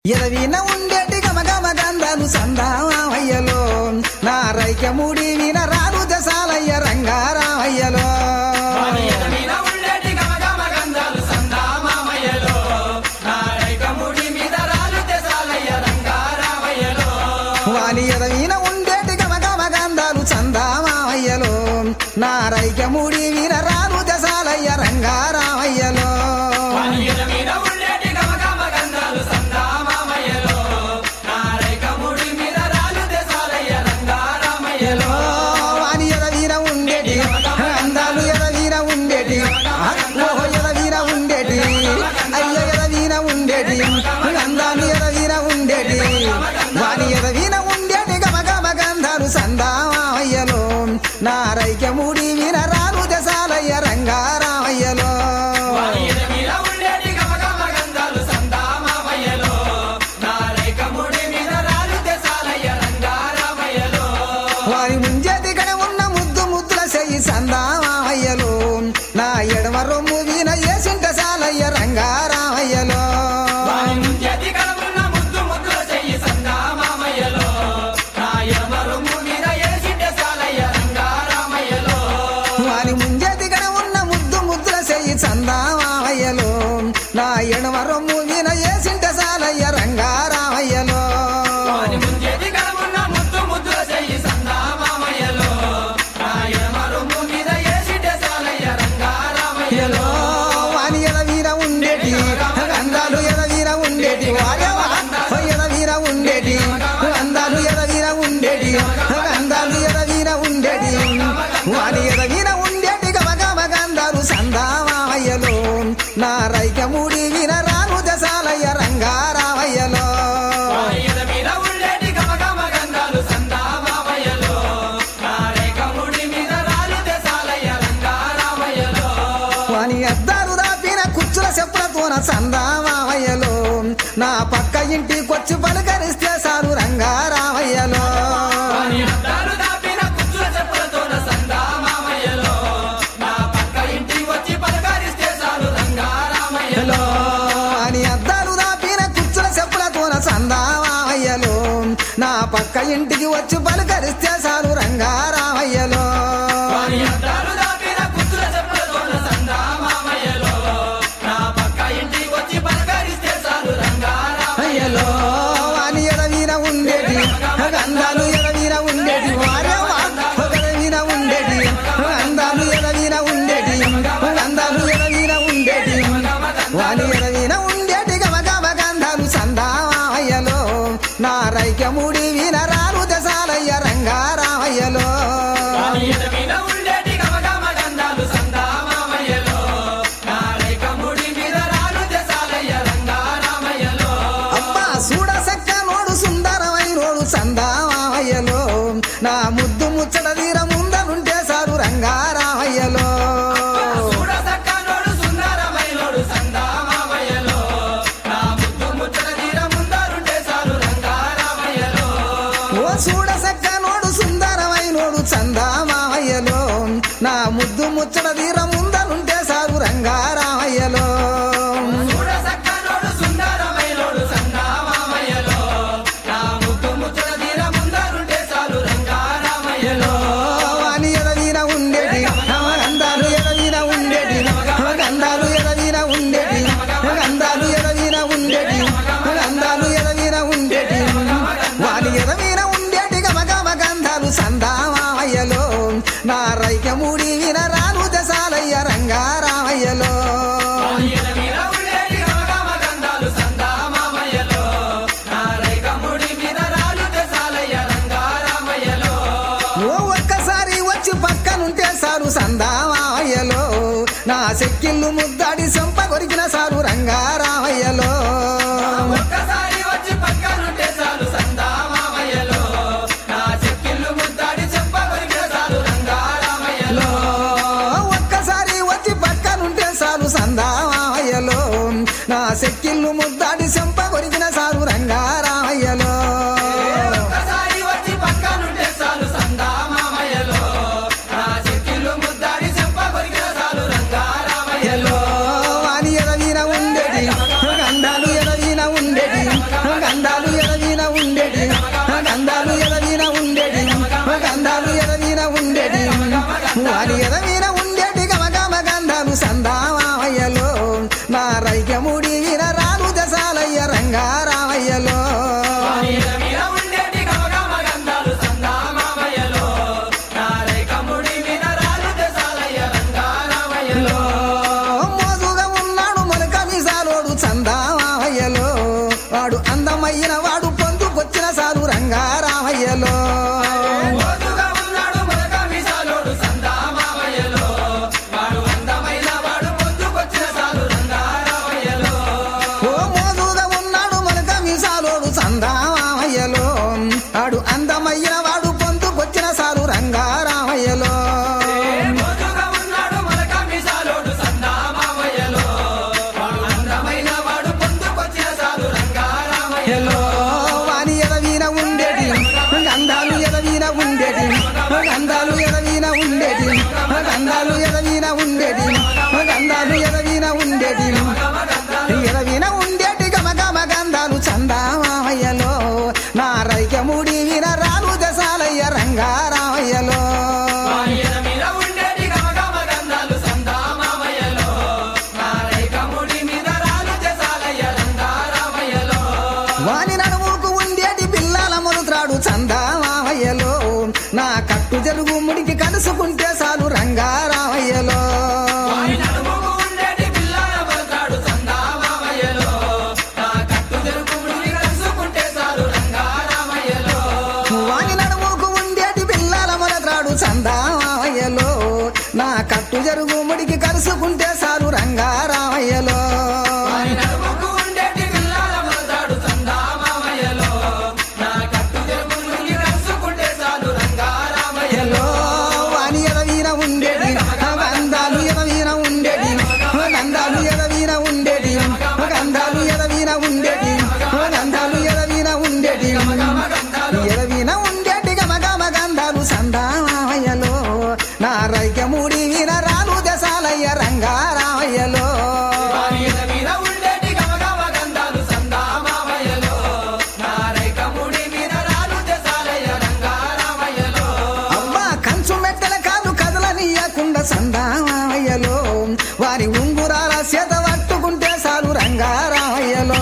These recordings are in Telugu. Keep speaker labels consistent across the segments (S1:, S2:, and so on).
S1: ఎదవిన ఉండేటి గమగమ గంధాలు సందామయ్యలో నా రైకముడి విన రాను దశాలయ్య రంగారామయ్యలో
S2: మీద ఉండేటి గమగమ గంధాలు సందామామయ్యలో నారైకముడి మీద రాలు తెసాలయ్య రంగారామయ్యలో
S1: వాని ఎదవిన ఉండేటి గమగమ గంధాలు సందామయ్యలో నా రైకముడి విన రాను దశాలయ్య రంగారామయ్యలో
S2: మీద మీద ఉండేటి గమగమ గంధాలు సందామామయ్యలో నారైకముడి మీద రాలు తెసాలయ్య రంగారామయ్యలో
S1: వాని ఎదవిన ఉండేటి అందాలు ఎదవిన ఉండేటి ఓహో ఎదవిన ఉండేటి అయ్య ఎదవిన ఉండేటి అందాలు ఎదవిన ఉండేటి వాని ఎదవిన ఉండేటి గమ గమ గంధాలు సందామయ్యలో నా రైకముడి విన రాను దశాలయ్య రంగారామయ్యలో
S2: మీద మీద ఉండేటి గమగమ గంధాలు సందామామయ్యలో నారైకముడి మీద రాలు తెసాలయ్య రంగారామయ్యలో
S1: వారి ముంజేతి కడ ఉన్న ముద్దు ముద్దుల చెయ్యి సందామయ్యలో నా ఎడమ రొమ్ము వీన ఏసింట సాలయ్య రంగారామయ్యలో
S2: వారి ముంజేతి కడమున్న ముద్దు ముద్దుల చెయ్యి సందామామయ్యలో నా ఎమరుము మీద ఏసిటే సాలయ్య రంగారామయ్యలో
S1: వారి ముంజేతి కడ ఉన్న ముద్దు ముద్దుల చెయ్యి సందామయ్యలో నా ఎడమ రొమ్ము వీన ఏసింట సాలయ్య రంగారామయ్యలో
S2: వారి ముంజేతి కడమున్న ముద్దు ముద్దుల చెయ్యి సందామామయ్యలో నా ఎమరుము మీద ఏసిటే సాలయ్య రంగారామయ్యలో
S1: వాని ఎదవీర ఉండేటి అందాలు ఎదవీర ఉండేటి వారేవా ఎదవీర ఉండేటి అందాలు ఎదవీర ఉండేటి అందాలు ఎదవీర ఉండేటి వాని ఎదవీర ఉండేటి గమగమ గంధాలు సందామయ్యలో నా రైకముడి విన రాను దశాలయ్య రంగారామయ్యలో
S2: వారి ఎద మీద ఉండేటి గమగమ గంధాలు సందామామయ్యలో నా రేఖముడి మీద రాలు తెసాలయ్య రంగారామయ్యలో
S1: వాని అద్దాలు దాపిన కుచ్చుల చెప్పులతోన సందామయ్యలో నా పక్క ఇంటికొచ్చి పలకరిస్తే సారు రంగారామయ్యలో
S2: వారి అద్దాలు దాపిన కుచ్చుల చెప్పులతోన సందామామయ్యలో నా పక్క ఇంటికి వచ్చి పలకరిస్తే చాలు రంగారామయ్యలో
S1: అని అద్దాలు దాపిన కుచ్చుల చెప్పులతోన సందామయ్యలో నా పక్క ఇంటికి వచ్చి పలకరిస్తే సారు రంగారామయ్యలో
S2: వారి అద్దాలు దాపిన కుచ్చుల చెప్పులతోన సందామామయ్యలో నా పక్క ఇంటికి వచ్చి పలకరిస్తే చాలు రంగారామయ్యలో
S1: అని ఎడవీన ఉండేటి అందాలు ఎడవీన ఉండేటి వారేవా ఎడవీన ఉండేటి అందాలు ఎడవీన ఉండేటి అందాలు ఎడవీన ఉండేటి వాని ఎడవీన ఉండేటి గమ గమ గంధాలు సందామయ్యలో నా రైకముడి వీన రాను దశాలయ్య రంగారామయ్యలో
S2: వారి ఎద మీద ఉండేటి గమగమ గంధాలు సందామామయ్యలో నా రేఖముడి మీద రాలు తెసాలయ్య రంగారామయ్యలో
S1: అబ్బా చూడ సక్క నోడు సుందరమైనోడు సందామయ్యలో నా ముద్దు ముచ్చట తీర ముందరుంటే సారు రంగారామయ్యలో
S2: చూడ సక్కనోడు సుందరమైనోడు సందామామయ్యలో నా ముద్దు ముచ్చట తీర ముందరుంటే చాలు రంగారామయ్యలో
S1: ఓ చూడ సక్క నోడు సుందరమైనోడు చందామామయ్యలో నా ముద్దు ముచ్చట తీర ముందరుంటే సారు రంగారామయ్యలో
S2: చూడ సక్కనోడు సుందరమైనోడు సందామామయ్యలో నా ముద్దు ముచ్చట తీర ముందరుంటే చాలు రంగారామయ్యలో
S1: వాని ఎదవీన ఉండేటి గంధాలు ఎదవీన ఉండేటి గంధాలు ఎదవీన ఉండేటి గంధాలు ఎదవీన ఉండేటి గంధాలు ఎదవీన ఉండేటి వాని ఎదవీన ఉండేటి గమ గమ గంధాలు సందామయ్యలో నా రైకముడి విన రాను దశాలయ్య రంగారామయ్యలో
S2: ఎద మీద ఉండేటి గమగమ గంధాలు సందామామయ్యలో నా రేఖముడి మీద రాలు తెసాలయ్య రంగారామయ్యలో
S1: ఓ ఒక్కసారి వచ్చి పక్కనుంటే సారు సందామయ్యలో నా చెక్కిళ్ళు ముద్దాడి సంప కొరికిన సారు రంగారామయ్యలో
S2: ఒక్కసారి వచ్చి పక్కనుంటే చాలు సందామామయ్యలో నా చెక్కిళ్ళు ముద్దాడి చెప్ప కొరికిన చాలు రంగారామయ్యలో
S1: ఒక్కసారి వచ్చి పక్కనుంటే సారు సందామయ్యలో నా చెక్కిళ్ళు ముద్దాడి సంప కొరికిన సారు రంగారామయ్యలో
S2: ఒక్కసారి వచ్చి పక్కనుంటే చాలు సందామామయ్యలో నా చెక్కిళ్ళు ముద్దాడి చెప్ప కొరికిన చాలు రంగారామయ్యలో
S1: వాని ఎదవీన ఉండేటి గంధాలు ఎదవీన ఉండేటి ఉండేటి గంధాలు ఎదవీన ఉండేటి గంధాలు ఎదవీన ఉండేటి గంధాలు ఎదవీన ఉండేటి వారి ఎదవీన ఉండేటి గమగమ గంధాలు సందామయ్యలో నా రైకముడి వీర రాలు దశాలయ్య రంగారామయ్యలో
S2: మీద ఉండేటి గమగమ గంధాలు సందామామయ్యలో నారేకముడి మీద రాలు దశాలయ్య రంగారామయ్యలో
S1: మోజుగా ఉన్నాడు మొలక మీసాలోడు చందామయ్యలో వాడు అందమైన వాడు పొందుకొచ్చిన సారు రంగారామయ్యలో
S2: మోజుగా ఉన్నాడు మొలక మీసాలోడు సందామామయ్యలో వాడు అందమైన వాడు పొద్దుకొచ్చిన సాలు రంగారామయ్యలో
S1: ఓ మోజుగా ఉన్నాడు మొలక మీసాలోడు చందామయ్యలో వాడు అందమైన వాడు పొందుకొచ్చిన సారు రంగారామయ్యలో
S2: మోజుగా ఉన్నాడు మొలక మీసాలోడు సందామామయ్యలో వాడు అందమైన వాడు పొద్దుకొచ్చిన సాలు రంగారామయ్యలో
S1: వాని ఎదవీన ఉండేటి గంధాలు ఎదవీన ఉండేటి గంధాలు ఎదవీన ఉండేటి గంధాలు ఎదవీన ఉండేటి గంధాలు ఎదవీన ఉండేటి ఎదవీన ఉండేటి గమ గమ గంధాలు చందామయ్యలో నా రైకముడి విన రాలు దశాలయ్య రంగారామయ్యలో
S2: వారియన మీద ఉండేటి గమగమ గంధాలు సందామామయ్యలో నారైకముడి మీద రాలు దశాలయ్య రంగారామయ్యలో
S1: వాని నడుముకు ఉండేటి పిల్లల మొలుత్రాడు చందామయ్యలో నా కట్టు జరుగు ముడికి కలుసుకుంటే చాలు రంగారామయ్యలో
S2: వారి నడుముకు ఉండేటి పిల్లల మొలతాడు సందామామయ్యలో నా కట్టు తెరుపు ముడిని కలుసుకుంటే చాలు రంగారామయ్యలో
S1: వాని నడుముకు ఉండేటి పిల్లల మొలత్రాడు చందామయ్యలో నా కట్టు జరుగు ముడికి కలుసుకుంటే చాలు రంగారామయ్యలో
S2: వారి నడుముకు ఉండేటి పిల్లల మొలతాడు సందామామయ్యలో నా కట్టు తెరుపు ముడిని కలుసుకుంటే చాలు రంగారామయ్యలో
S1: వాని ఎదవీన ఉండేటి గంధాలు ఎదవీన ఉండేటి గంధాలు ఎదవీన ఉండేటి గంధాలు ఎదవీన ఉండేటి గంధాలు ఎదవీన ఉండేటి ఎదవీన ఉండేటి గమ గమ గంధాలు సందామయ్యలో నా రైకముడి వీర రాలు దశాలయ్య రంగారామయ్యలో
S2: వారియన మీద ఉండేటి గమగమ గంధాలు సందామామయ్యలో నారైకముడి మీద రాలు దశాలయ్య రంగారామయ్యలో
S1: అబ్బా కంచు మెట్టల కాదు కదలనీయకుండా సందామయ్యలో వారి ఉంగురాల చేత పట్టుకుంటే చాలు రంగారామయ్యలో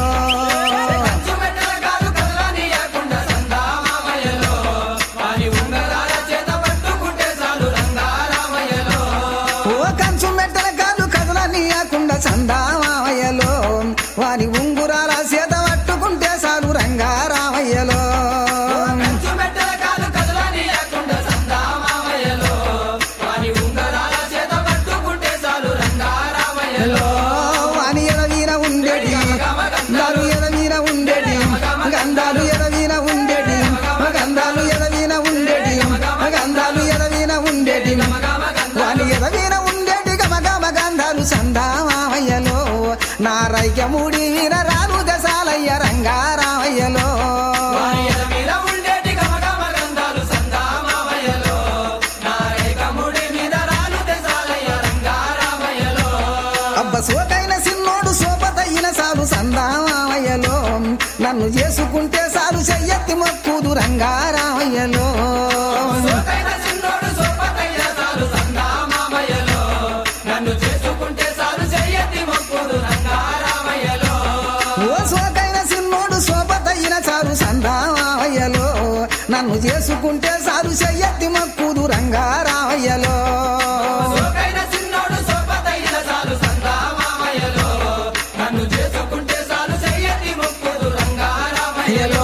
S2: కంచు మెట్టల కాదు కదలనీయకుండా సందామామయ్యలో వారి ఉంగరాల చేత పట్టుకుంటే చాలు రంగారామయ్యలో
S1: ఓ కంచు మెట్టల కాదు కదలనీయకుండా సందామయ్యలో వారి ఉంగురాల చేత పట్టుకుంటే చాలు రంగారామయ్యలో
S2: కంచు మెట్టల కాదు కదలనీయకుండా సందామామయ్యలో వారి ఉంగరాల చేత పట్టుకుంటే చాలు రంగారామయ్యలో
S1: వాని ఎదవీన ఉండేటి గంధాలు ఎదవీన ఉండేటి గంధాలు ఎదవీన ఉండేటి గంధాలు ఎదవీన ఉండేటి గంధాలు ఎదవీన ఉండేటి వాని ఎదవీన ఉండేటి గమ గమ గంధాలు సందామయ్యలో నా రైకముడి వీర రాలు దశాలయ్య రంగారామయ్యలో
S2: వారియన మీద ఉండేటి గమగమ గంధాలు సందామామయ్యలో నారేకముడి మీద రాలు దశాలయ్య రంగారామయ్యలో
S1: అబ్బ సోకైన సిన్నోడు సోపతయిన సాలు సందామయ్యలో నన్ను చేసుకుంటే సాలు చెయ్యెత్తి మొక్కుదు రంగారామయ్యలో
S2: సోకైన చిన్నోడు సోపతైన చాలు సందామామయ్యలో నన్ను చేసుకుంటే చాలు చెయ్యెత్తి మొక్కుడు రంగారామయ్యలో
S1: ఓ సోకైన సిన్నోడు సోపతయిన సాలు సందామయ్యలో నన్ను చేసుకుంటే సాలు చెయ్యెత్తి మొక్కుదు రంగారామయ్యలో
S2: సోకైన చిన్నోడు సోపతైన చాలు సందామామయ్యలో నన్ను చేసుకుంటే చాలు చెయ్యెత్తి మొక్కుడు రంగారామయ్యలో